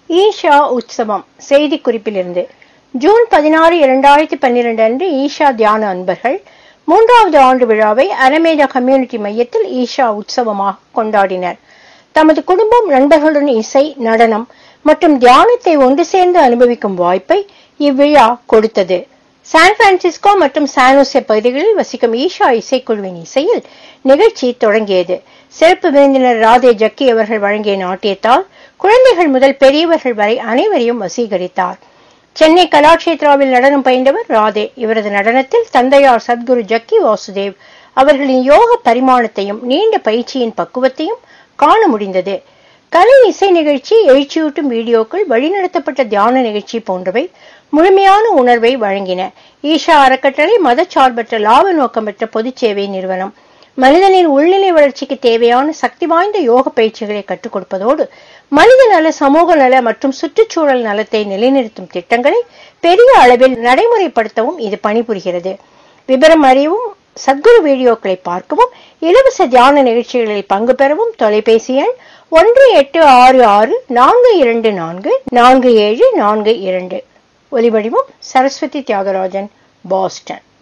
ஈஷா உற்சவம் செய்தி குறிப்பிலிருந்து ஜூன் பதினாறு இரண்டாயிரத்தி பன்னிரண்டு அன்று ஈஷா தியான அன்பர்கள் மூன்றாவது ஆண்டு விழாவை அரமேதா கம்யூனிட்டி மையத்தில் ஈஷா உற்சவமாக கொண்டாடினர் தமது குடும்பம் நண்பர்களுடன் இசை நடனம் மற்றும் தியானத்தை ஒன்று சேர்ந்து அனுபவிக்கும் வாய்ப்பை இவ்விழா கொடுத்தது சான் பிரான்சிஸ்கோ மற்றும் சானோசே பகுதிகளில் வசிக்கும் ஈஷா இசைக்குழுவின் இசையில் நிகழ்ச்சி தொடங்கியது சிறப்பு விருந்தினர் ராதே ஜக்கி அவர்கள் வழங்கிய நாட்டியத்தால் குழந்தைகள் முதல் பெரியவர்கள் வரை அனைவரையும் வசீகரித்தார் சென்னை கலாட்சேத்ராவில் நடனம் பயின்றவர் ராதே இவரது நடனத்தில் தந்தையார் சத்குரு ஜக்கி வாசுதேவ் அவர்களின் யோக பரிமாணத்தையும் நீண்ட பயிற்சியின் பக்குவத்தையும் காண முடிந்தது கலை இசை நிகழ்ச்சி எழுச்சியூட்டும் வீடியோக்கள் வழிநடத்தப்பட்ட தியான நிகழ்ச்சி போன்றவை முழுமையான உணர்வை வழங்கின ஈஷா அறக்கட்டளை மதச்சார்பற்ற லாப நோக்கமற்ற பொதுச் சேவை நிறுவனம் மனிதனின் உள்நிலை வளர்ச்சிக்கு தேவையான சக்தி வாய்ந்த யோக பயிற்சிகளை கற்றுக் கொடுப்பதோடு மனித நல சமூக நல மற்றும் சுற்றுச்சூழல் நலத்தை நிலைநிறுத்தும் திட்டங்களை பெரிய அளவில் நடைமுறைப்படுத்தவும் இது பணிபுரிகிறது விவரம் அறியவும் சத்குரு வீடியோக்களை பார்க்கவும் இலவச தியான நிகழ்ச்சிகளில் பங்கு பெறவும் தொலைபேசி எண் ஒன்று எட்டு ஆறு ஆறு நான்கு இரண்டு நான்கு நான்கு ஏழு நான்கு இரண்டு ஒலிவடிவம் சரஸ்வதி தியாகராஜன் பாஸ்டன்